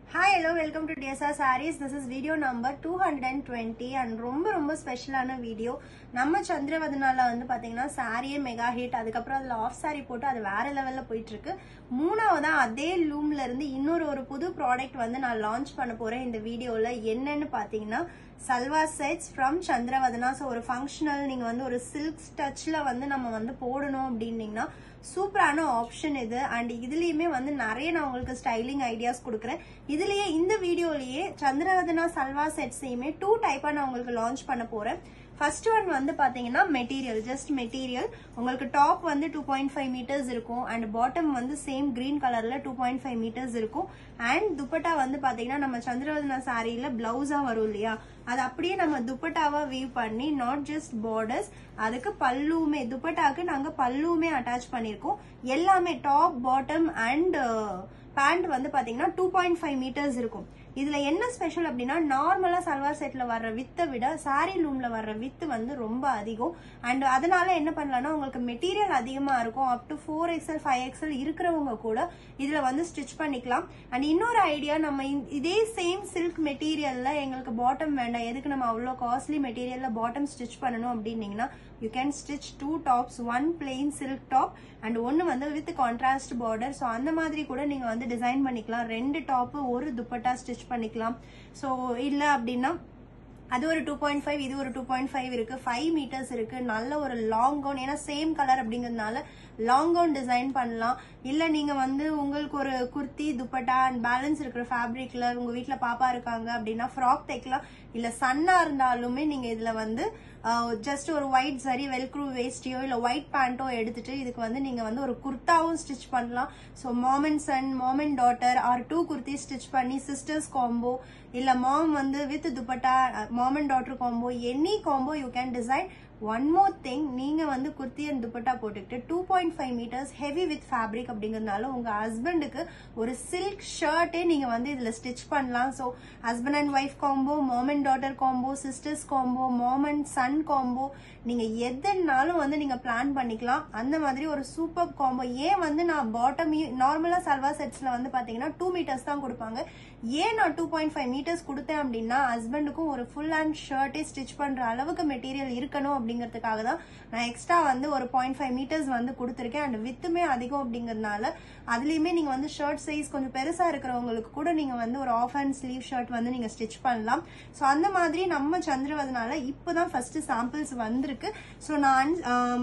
hi hello welcome to D S R Sarees this is video number two hundred and twenty and ரொம்ப ரொம்ப ஸ்பெஷலான video நம்ம சந்திரவதனால வந்து பாத்தீங்கன்னா சாரியே மெகா ஹிட் அதுக்கப்புறம் அதுல ஆஃப் சாரி போட்டு அது வேற லெவல்ல போயிட்டு இருக்கு மூணாவதா அதே லூம்ல இருந்து இன்னொரு ஒரு புது ப்ராடக்ட் வந்து நான் லான்ச் பண்ண போறேன் இந்த வீடியோல என்னன்னு பாத்தீங்கன்னா salwar sets from Chandravadana so ஒரு ஃபங்க்ஷனல் நீங்க வந்து ஒரு சில்க் டச்ல வந்து நம்ம வந்து போடணும் அப்படின்னீங்கன்னா சூப்பரான ஆப்ஷன் இது அண்ட் இதுலயுமே வந்து நிறைய நான் உங்களுக்கு ஸ்டைலிங் ஐடியாஸ் கொடுக்குறேன் இதுலயே இந்த வீடியோலயே சந்திரவதனா சல்வா செட்ஸையுமே டூ டைப்பா நான் உங்களுக்கு லான்ச் பண்ண போறேன் ஃபர்ஸ்ட் ஒன் வந்து பாத்தீங்கன்னா மெட்டீரியல் ஜஸ்ட் மெட்டீரியல் உங்களுக்கு டாப் வந்து டூ பாயிண்ட் ஃபைவ் மீட்டர்ஸ் இருக்கும் அண்ட் பாட்டம் வந்து சேம் கிரீன் கலர்ல டூ பாயிண்ட் ஃபைவ் மீட்டர்ஸ் இருக்கும் அண்ட் துப்பட்டா வந்து பாத்தீங்கன்னா நம்ம சந்திரவதனா சாரியில பிளவுஸா வரும் இல்லையா அது அப்படியே நம்ம துப்பட்டாவா வீவ் பண்ணி நாட் ஜஸ்ட் பார்டர்ஸ் அதுக்கு பல்லுமே துப்பட்டாக்கு நாங்க பல்லுமே அட்டாச் பண்ணிருக்கோம் எல்லாமே டாப் பாட்டம் அண்ட் பேண்ட் வந்து பாத்தீங்கன்னா டூ பாயிண்ட் ஃபைவ் மீட்டர்ஸ் இருக்கும் இதுல என்ன ஸ்பெஷல் அப்படின்னா நார்மலா சல்வார் செட்ல வர்ற வித்தை விட சாரி லூம்ல வர்ற வித்து வந்து ரொம்ப அதிகம் அண்ட் அதனால என்ன பண்ணலாம்னா உங்களுக்கு மெட்டீரியல் அதிகமா இருக்கும் up to four XL five XL இருக்கிறவங்க கூட இதுல வந்து ஸ்டிச் பண்ணிக்கலாம் அண்ட் இன்னொரு ஐடியா நம்ம இந்த- இதே சேம் சில்க் மெட்டீரியல்ல எங்களுக்கு பாட்டம் வேண்டாம் எதுக்கு நம்ம அவ்வளோ காஸ்ட்லி மெட்டீரியல்ல பாட்டம் ஸ்டிச் பண்ணணும் அப்படின்னீங்கன்னா you can stitch two tops one plain silk top and ஒன்னு வந்து வித் கான்ட்ராஸ்ட் பார்டர் ஸோ அந்த மாதிரி கூட நீங்க வந்து டிசைன் பண்ணிக்கலாம் ரெண்டு டாப் ஒரு துப்பட்டா ஸ்டிச் பண்ணிக்கலாம் ஸோ இல்ல அப்படின்னா அது ஒரு டூ பாயிண்ட் ஃபைவ் இது ஒரு டூ பாயிண்ட் ஃபைவ் இருக்கு ஃபைவ் மீட்டர்ஸ் இருக்கு நல்ல ஒரு லாங் கவுன் ஏன்னா சேம் கலர் அப்படிங்கறதுனால லாங் கவுன் டிசைன் பண்ணலாம் இல்ல நீங்க வந்து உங்களுக்கு ஒரு குர்த்தி துப்பட்டா அண்ட் பேலன்ஸ் இருக்கிற ஃபேப்ரிக்ல உங்க வீட்ல பாப்பா இருக்காங்க அப்படின்னா ஃப்ராக் தைக்கலாம் இல்ல சன்னா இருந்தாலுமே நீங்க இதுல வந்து ஜஸ்ட் ஒரு ஒயிட் சரி வெல்க்ரூ வேஸ்டியோ இல்ல ஒயிட் பேண்டோ எடுத்துட்டு இதுக்கு வந்து நீங்க வந்து ஒரு குர்தாவும் ஸ்டிச் பண்ணலாம் so mom and son mom and daughter or two kurti stitch பண்ணி சிஸ்டர்ஸ் காம்போ இல்ல மாம் வந்து with dupatta mom and daughter combo any combo you can design one more thing நீங்க வந்து குர்த்தி அண்ட் துப்பட்டா போட்டுக்கிட்டு two point five metres heavy with fabric அப்படிங்கறதுனால உங்க ஹஸ்பண்டுக்கு ஒரு சில்க் ஷர்ட்டே நீங்க வந்து இதுல ஸ்டிச் பண்ணலாம் so husband and wife combo mom and daughter combo sisters combo mom and son combo நீங்க எதுனாலும் வந்து நீங்க பிளான் பண்ணிக்கலாம் அந்த மாதிரி ஒரு சூப்பர் காம்போ ஏன் வந்து நான் பாட்டம் நார்மலா சல்வா செட்ஸ்ல வந்து பாத்தீங்கன்னா டூ மீட்டர்ஸ் தான் கொடுப்பாங்க ஏன் நான் டூ பாயிண்ட் ஃபைவ் மீட்டர்ஸ் கொடுத்தேன் அப்படின்னா ஹஸ்பண்டுக்கும் ஒரு ஃபுல் ஹேண்ட் ஷர்ட்டே ஸ்டிச் பண்ற அளவுக்கு மெட்டீரியல் இருக்கணும் அப்படிங்கிறதுக்காக தான் நான் எக்ஸ்ட்ரா வந்து ஒரு பாயிண்ட் ஃபைவ் மீட்டர்ஸ் வந்து கொடுத்துருக்கேன் அண்ட் வித்துமே அதிகம் அப்படிங்கறதுனால அதுலயுமே நீங்க வந்து ஷர்ட் சைஸ் கொஞ்சம் பெருசா இருக்கிறவங்களுக்கு கூட நீங்க வந்து ஒரு ஆஃப் ஹேண்ட் ஸ்லீவ் ஷர்ட் வந்து நீங்க ஸ்டிச் பண்ணலாம் ஸோ அந்த மாதிரி நம்ம சந்திரவதனால இப்போதான் ஃபர்ஸ்ட் சாம்பிள்ஸ் வந்திருக்கு ஸோ நான் ஆம்,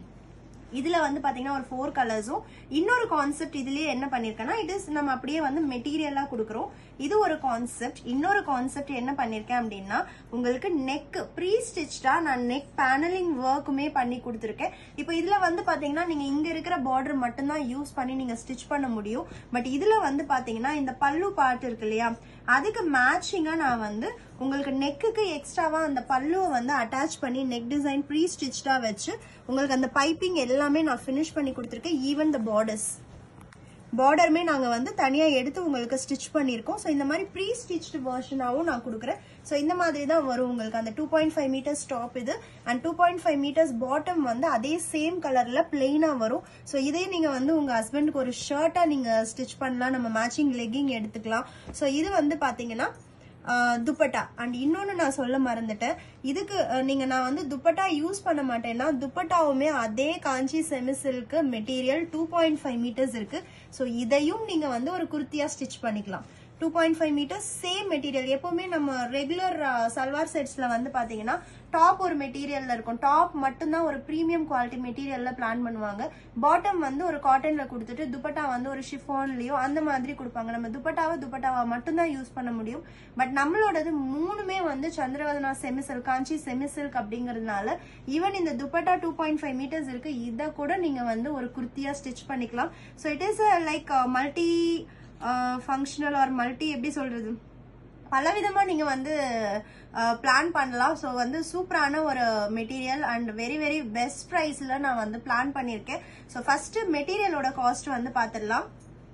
இதுல வந்து பாத்தீங்கன்னா ஒரு ஃபோர் கலர்ஸும் இன்னொரு கான்செப்ட் இதுலயே என்ன பண்ணிருக்கேன்னா இது நம்ம அப்படியே வந்து மெட்டீரியலா கொடுக்குறோம் இது ஒரு கான்செப்ட் இன்னொரு கான்செப்ட் என்ன பண்ணிருக்கேன் அப்படின்னா உங்களுக்கு நெக் ப்ரீ ஸ்டிச்டா நான் நெக் பேனலிங் ஒர்க்குமே பண்ணி கொடுத்துருக்கேன் இப்போ இதுல வந்து பாத்தீங்கன்னா நீங்க இங்க இருக்கிற பார்டர் மட்டும்தான் யூஸ் பண்ணி நீங்க ஸ்டிச் பண்ண முடியும் பட் இதுல வந்து பாத்தீங்கன்னா இந்த பல்லு பார்ட் இருக்கு இல்லையா அதுக்கு மேட்சிங்கா நான் வந்து உங்களுக்கு நெக்குக்கு எக்ஸ்ட்ராவா அந்த பல்லுவை வந்து அட்டாச் பண்ணி நெக் டிசைன் ப்ரீ ஸ்டிச்டா வச்சு உங்களுக்கு அந்த பைப்பிங் எல்லாமே நான் ஃபினிஷ் பண்ணி கொடுத்துருக்கேன் ஈவன் த பார்டர்ஸ் பார்டருமே நாங்க வந்து தனியா எடுத்து உங்களுக்கு ஸ்டிச் பண்ணிருக்கோம் ஸோ இந்த மாதிரி ப்ரீ ஸ்டிச்டு வெர்ஷனாவும் நான் கொடுக்குறேன் ஸோ இந்த மாதிரி தான் வரும் உங்களுக்கு அந்த two point five metres top இது and two point five metres bottom வந்து அதே சேம் கலர்ல பிளெயினா வரும் ஸோ இதே நீங்க வந்து உங்க ஹஸ்பண்டுக்கு ஒரு ஷர்ட்டா நீங்க ஸ்டிச் பண்ணலாம் நம்ம மேட்சிங் லெக்கிங் எடுத்துக்கலாம் ஸோ இது வந்து பாத்தீங்கன்னா ஆஹ் துப்பட்டா அண்ட் இன்னொன்னு நான் சொல்ல மறந்துட்டேன் இதுக்கு அஹ், நீங்க நான் வந்து துப்பட்டா யூஸ் பண்ண மாட்டேன்னா துப்பட்டாவுமே அதே Kanchi semi silk material two point five metres இருக்கு ஸோ இதையும் நீங்க வந்து ஒரு குர்த்தியா ஸ்டிச் பண்ணிக்கலாம் two point five metres same material எப்பவுமே நம்ம ரெகுலர் சல்வார் செட்ஸ்ல வந்து பாத்தீங்கன்னா டாப் ஒரு மெட்டீரியல்ல இருக்கும் டாப் மட்டும்தான் ஒரு ப்ரீமியம் குவாலிட்டி மெட்டீரியல்ல பிளான் பண்ணுவாங்க பாட்டம் வந்து ஒரு காட்டன்ல கொடுத்துட்டு துப்பட்டா வந்து ஒரு ஷிஃபான்லயோ அந்த மாதிரி கொடுப்பாங்க நம்ம துப்பட்டாவை துப்பட்டாவா மட்டும்தான் யூஸ் பண்ண முடியும் பட் நம்மளோடது மூணுமே வந்து சந்திரவதனா செமிசில்க் காஞ்சி செமிசில்க் அப்படிங்கறதுனால ஈவன் இந்த dupatta two point five metres இருக்கு இதை கூட நீங்க வந்து ஒரு குர்த்தியா ஸ்டிச் பண்ணிக்கலாம் so it is like multi functional or multi எப்படி சொல்றது பலவிதமா நீங்க வந்து பிளான் பண்ணலாம் ஸோ வந்து சூப்பரான ஒரு material and very very best ப்ரைஸ்ல நான் வந்து பிளான் பண்ணியிருக்கேன் ஸோ ஃபர்ஸ்ட் மெட்டீரியலோட காஸ்ட் வந்து பார்த்துடலாம்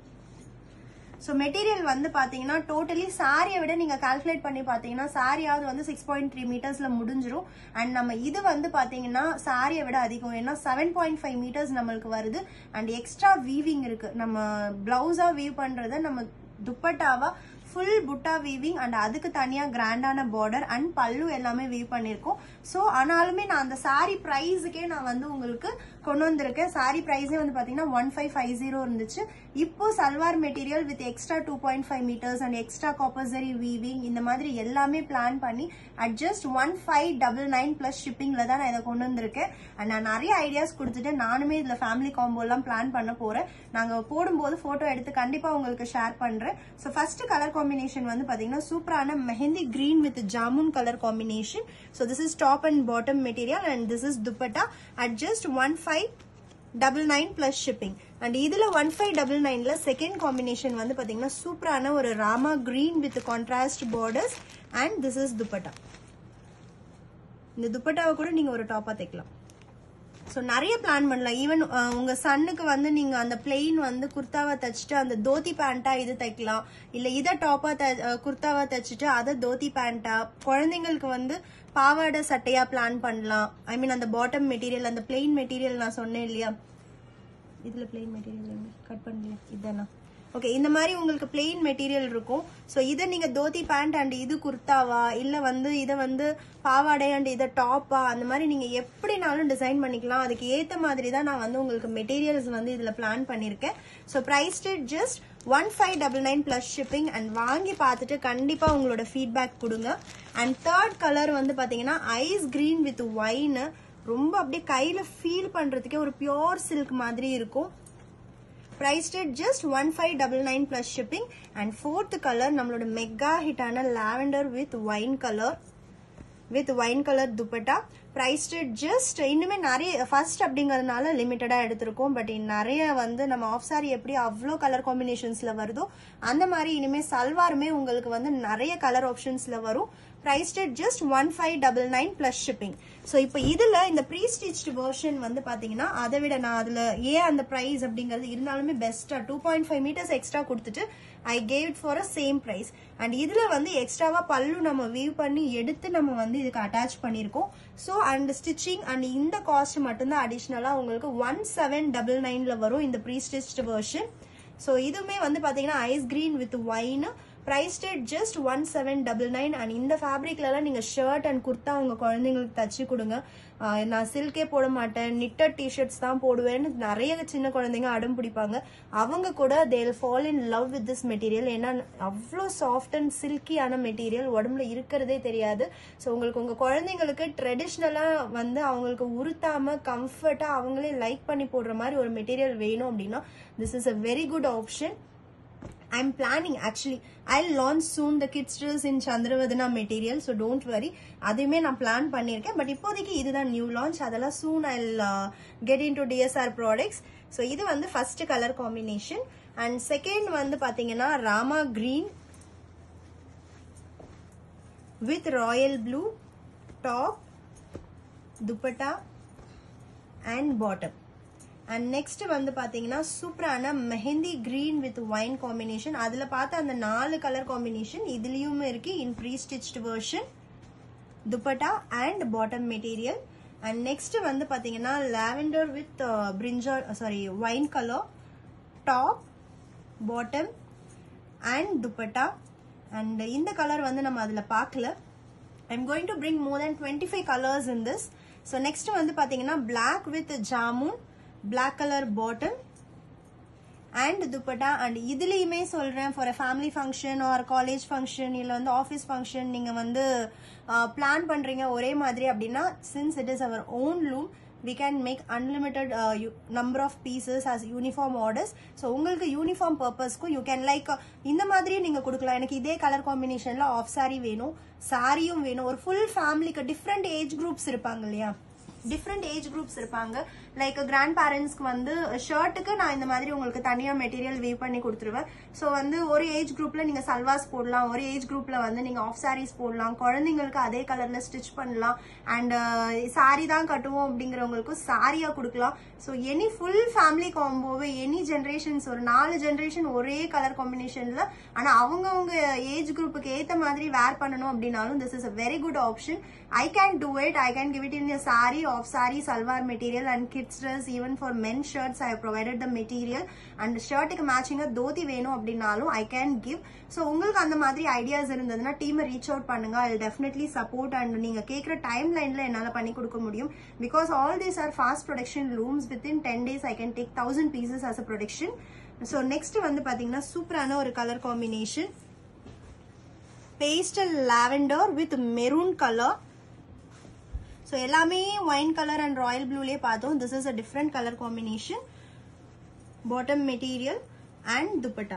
ஸோ மெட்டீரியல் வந்து பாத்தீங்கன்னா டோட்டலி சாரியை விட நீங்க கால்குலேட் பண்ணி பாத்தீங்கன்னா சாரியாவது வந்து சிக்ஸ் பாயிண்ட் த்ரீ மீட்டர்ஸ்ல முடிஞ்சிரும் அண்ட் நம்ம இது வந்து பாத்தீங்கன்னா சாரியை விட அதிகம் ஏன்னா செவன் பாயிண்ட் ஃபைவ் மீட்டர்ஸ் நம்மளுக்கு வருது அண்ட் எக்ஸ்ட்ரா வீவிங் இருக்கு நம்ம பிளவுஸா வீவ் பண்றத நம்ம துப்பட்டாவா ஃபுல் புட்டா வீவிங் அண்ட் அதுக்கு தனியா கிராண்டான பார்டர் அண்ட் பல்லு எல்லாமே வீவ் பண்ணியிருக்கோம் ஸோ ஆனாலுமே நான் அந்த சாரி ப்ரைஸுக்கே நான் வந்து உங்களுக்கு கொண்டு வந்திருக்கேன் சாரி ப்ரைஸே வந்து பாத்தீங்கன்னா ஒன் ஃபைவ் ஃபைவ் ஜீரோ இருந்துச்சு இப்போ salwar material with extra two point five metres and extra காப்பர்சரி வீவிங் இந்த மாதிரி எல்லாமே பிளான் பண்ணி at just one five double nine plus ஷிப்பிங்ல தான் நான் இதை கொண்டு வந்திருக்கேன் அண்ட் நான் நிறைய ஐடியாஸ் கொடுத்துட்டு நானுமே இதுல ஃபேமிலி காம்போ எல்லாம் பிளான் பண்ண போறேன் நாங்க போடும்போது போட்டோ எடுத்து கண்டிப்பா உங்களுக்கு ஷேர் பண்றேன் ஸோ ஃபர்ஸ்ட் கலர் காம்பினேஷன் வந்து பாத்தீங்கன்னா சூப்பரான mehndi green with jamun colour combination so this is top and bottom material and this is dupatta at just one five double nine plus shipping and இதுல ஒன் ஃபைவ் டபுள் நைன்ல second combination வந்து பாத்தீங்கன்னா சூப்பரான ஒரு Rama green with contrast borders and this is dupatta இந்த துப்பட்டாவை கூட நீங்க ஒரு டாப்பா தைக்கலாம் ஸோ நிறைய பிளான் பண்ணலாம் ஈவன் உங்க சன்னுக்கு வந்து நீங்க அந்த பிளெயின் வந்து குர்தாவா தைச்சிட்டு அந்த தோத்தி பேண்டா இது தைக்கலாம் இல்ல இதை டாப்பா குர்தாவா தைச்சிட்டு அதை தோத்தி பேண்டா குழந்தைங்களுக்கு வந்து பாவாடை சட்டையா பிளான் பண்ணலாம் ஐ மீன் அந்த பாட்டம் மெட்டீரியல் அந்த பிளெயின் மெட்டீரியல் நான் சொன்னேன் இல்லையா இதுல பிளெயின் மெட்டீரியல் கட் பண்ணலையா இதானா ஓகே இந்த மாதிரி உங்களுக்கு பிளெயின் மெட்டீரியல் இருக்கும் ஸோ இதை நீங்க தோத்தி பேண்ட் அண்ட் இது குர்த்தாவா இல்ல வந்து இதை வந்து பாவாடை அண்ட் இதை டாப்பா அந்த மாதிரி நீங்க எப்படினாலும் டிசைன் பண்ணிக்கலாம் அதுக்கு ஏத்த மாதிரி தான் நான் வந்து உங்களுக்கு மெட்டீரியல்ஸ் வந்து இதுல பிளான் பண்ணிருக்கேன் so price just one five double nine plus shipping and வாங்கி பார்த்துட்டு கண்டிப்பா உங்களோட ஃபீட்பேக் கொடுங்க அண்ட் தேர்ட் கலர் வந்து பாத்தீங்கன்னா ஐஸ் கிரீன் வித் ஒயின் ரொம்ப அப்படியே கையில ஃபீல் பண்றதுக்கே ஒரு பியோர் சில்க் மாதிரி இருக்கும் priced at just 1599 plus shipping and fourth color நம்மளோட மெகா ஹிட்டான lavender with wine color with wine color dupatta priced at just இன்னுமே நிறைய ஃபர்ஸ்ட் அப்படிங்கறதுனால லிமிட்டடா எடுத்திருக்கோம் பட் நிறைய வந்து நம்ம ஆஃப் சாரி எப்படி அவ்வளோ கலர் காம்பினேஷன்ஸ்ல வருதோ அந்த மாதிரி இனிமே சல்வாருமே உங்களுக்கு வந்து நிறைய கலர் ஆப்ஷன்ஸ்ல வரும் priced at just one five double nine plus shipping so இப்போ இதுல இந்த ப்ரீ ஸ்டிச்டு வெர்ஷன் வந்து பாத்தீங்கன்னா அதை விட நான் அதுல ஏன் அந்த பிரைஸ் அப்படிங்கிறது இருந்தாலுமே பெஸ்டா two point five metres extra கொடுத்துட்டு I gave it for a same price and இதுல வந்து எக்ஸ்ட்ராவா பல்லு நம்ம வீவ் பண்ணி எடுத்து நம்ம வந்து இதுக்கு அட்டாச் பண்ணியிருக்கோம் ஸோ அண்ட் ஸ்டிச்சிங் அண்ட் இந்த காஸ்ட் மட்டும்தான் அடிஷ்னலா உங்களுக்கு ஒன் செவன் டபுள் நைன்ல வரும் இந்த ப்ரீ ஸ்டிச்டு வெர்ஷன் ஸோ இதுவுமே வந்து பாத்தீங்கன்னா ice green with wine priced at just one seven double nine and இந்த ஃபேப்ரிக்லலாம் நீங்கள் ஷர்ட் அண்ட் குர்த்தா உங்கள் குழந்தைங்களுக்கு தச்சு கொடுங்க ஆஹ் நான் சில்கே போட மாட்டேன் நிட்டட் டிஷர்ட்ஸ் தான் போடுவேன்னு நிறைய சின்ன குழந்தைங்க அடம் பிடிப்பாங்க அவங்க கூட they'll fall in love with this material ஏன்னா அவ்வளோ சாஃப்ட் அண்ட் சில்கியான மெட்டீரியல் உடம்புல இருக்கிறதே தெரியாது ஸோ உங்களுக்கு உங்கள் குழந்தைங்களுக்கு ட்ரெடிஷ்னலாக வந்து அவங்களுக்கு உறுத்தாம கம்ஃபர்ட்டாக அவங்களே லைக் பண்ணி போடுற மாதிரி ஒரு மெட்டீரியல் வேணும் அப்படின்னா this is a very good option I'm planning actually I'll launch soon the kids drills in Chandravadana material so don't worry அதையுமே நான் பிளான் பண்ணியிருக்கேன் பட் இப்போதைக்கு இதுதான் நியூ லான்ச் அதெல்லாம் soon I'll uh, get into DSR products so இது வந்து first colour combination and second வந்து பாத்தீங்கன்னா Rama green with royal blue top dupatta and bottom and next வந்து பாத்தீங்கன்னா சூப்பரான mehndi green with wine combination அதுல பார்த்த அந்த நாலு கலர் காம்பினேஷன் இதுலயும் இருக்கு in pre stitched version dupatta and bottom material and next வந்து பாத்தீங்கன்னா லாவெண்டர் வித் பிரிஞ்சால் sorry wine colour top bottom and dupatta and இந்த கலர் வந்து நம்ம அதுல பார்க்கல I'm going to bring more than twenty five colours in this so next வந்து பாத்தீங்கன்னா black with jamun black colour bottom and dupatta and இதுலயுமே சொல்றேன் for a family function or college function இல்ல வந்து ஆஃபீஸ் ஃபங்க்ஷன் நீங்க வந்து பிளான் பண்றீங்க ஒரே மாதிரி அப்படின்னா since it is our own loom we can make unlimited uh, u- number of pieces as uniform orders so உங்களுக்கு யூனிஃபார்ம் பர்பஸ்க்கும் யூ கேன் லைக் இந்த மாதிரியும் நீங்க கொடுக்கலாம் எனக்கு இதே கலர் காம்பினேஷன்ல ஆஃப் saree வேணும் சாரியும் வேணும் ஒரு ஃபுல் ஃபேமிலிக்கு டிஃப்ரெண்ட் ஏஜ் குரூப்ஸ் இருப்பாங்க இல்லையா டிஃப்ரெண்ட் ஏஜ் குரூப்ஸ் இருப்பாங்க லைக் கிராண்ட் பேரண்ட்ஸ்க்கு வந்து ஷர்ட்டுக்கு நான் இந்த மாதிரி உங்களுக்கு தனியா மெட்டீரியல் வீவ் பண்ணி கொடுத்துருவேன் ஸோ வந்து ஒரு ஏஜ் குரூப்ல நீங்க சல்வாஸ் போடலாம் ஒரு ஏஜ் குரூப்ல வந்து நீங்க ஆஃப் சாரீஸ் போடலாம் குழந்தைங்களுக்கு அதே கலர்ல ஸ்டிச் பண்ணலாம் அண்ட் சாரி தான் கட்டுவோம் அப்படிங்கிறவங்களுக்கும் சாரியா கொடுக்கலாம் ஸோ எனி ஃபுல் ஃபேமிலி காம்போவே எனி ஜென்ரேஷன்ஸ் ஒரு நாலு ஜென்ரேஷன் ஒரே கலர் காம்பினேஷன்ல ஆனா அவங்கவுங்க ஏஜ் குரூப்புக்கு ஏத்த மாதிரி வேர் பண்ணணும் அப்படின்னாலும் this is a very good option I can do it I can give it in sari of sari salwar material and kids dress even for men shirts I provided the material and ஷர்ட்டுக்கு மேட்சிங்காக தோதி வேணும் அப்படின்னாலும் ஐ can give so உங்களுக்கு அந்த மாதிரி ideas இருந்ததுன்னா டீமை reach out பண்ணுங்க ஐ டெஃபினெட்லி சப்போர்ட் அண்ட் நீங்க கேட்குற டைம் லைன்ல என்னால் பண்ணி கொடுக்க முடியும் because all these are fast production looms within ten days I can take thousand pieces as a production so next வந்து பாத்தீங்கன்னா சூப்பரான ஒரு colour combination pastel lavender with maroon colour so எல்லாமே ஒயின் கலர் அண்ட் ராயல் ப்ளூலேயே பார்த்தோம் this is a different colour combination bottom material and dupatta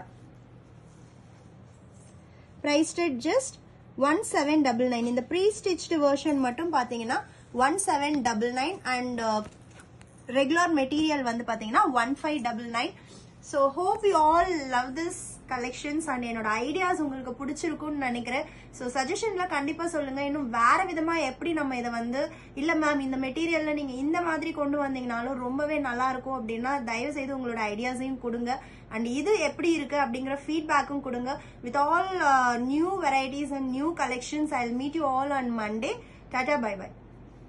priced just one seven double nine இந்த pre stitched version மட்டும் பார்த்தீங்கன்னா one seven double nine and regular material வந்து பார்த்தீங்கன்னா one five double nine so hope you all love this collections and என்னோட ideas உங்களுக்கு பிடிச்சிருக்கும்னு நினைக்கிறேன் so சஜஷன்ல கண்டிப்பா சொல்லுங்க இன்னும் வேற விதமா எப்படி நம்ம இதை வந்து இல்ல மேம் இந்த மெட்டீரியல்ல நீங்க இந்த மாதிரி கொண்டு வந்தீங்கனாலும் ரொம்பவே நல்லா இருக்கும் அப்படின்னா தயவு செய்து உங்களோட ஐடியாஸையும் கொடுங்க அண்ட் இது எப்படி இருக்கு அப்படிங்கிற ஃபீட்பேக்கும் கொடுங்க with all new varieties and new collections I meet you all on Monday tata bye by